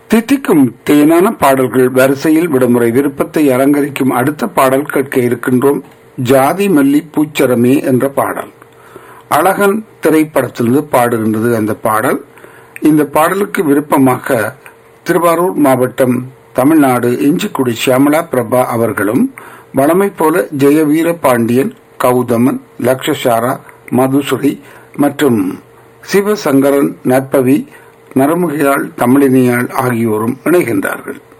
தித்திக்கும் தேனான பாடல்கள் வரிசையில் விடுமுறை விருப்பத்தை அலங்கரிக்கும் அடுத்த பாடல் கேட்க இருக்கின்றோம் ஜாதி மல்லி பூச்சரமே என்ற பாடல் அழகன் திரைப்படத்திலிருந்து பாடுகின்றது அந்த பாடல் இந்த பாடலுக்கு விருப்பமாக திருவாரூர் மாவட்டம் தமிழ்நாடு இஞ்சிக்குடி சியாமலா பிரபா அவர்களும் வளமை போல ஜெயவீர பாண்டியன் கௌதமன் லக்ஷசாரா மதுசுரி மற்றும் சிவசங்கரன் நற்பவி நரமுகியாள் தமிழினியாள் ஆகியோரும் இணைகின்றார்கள்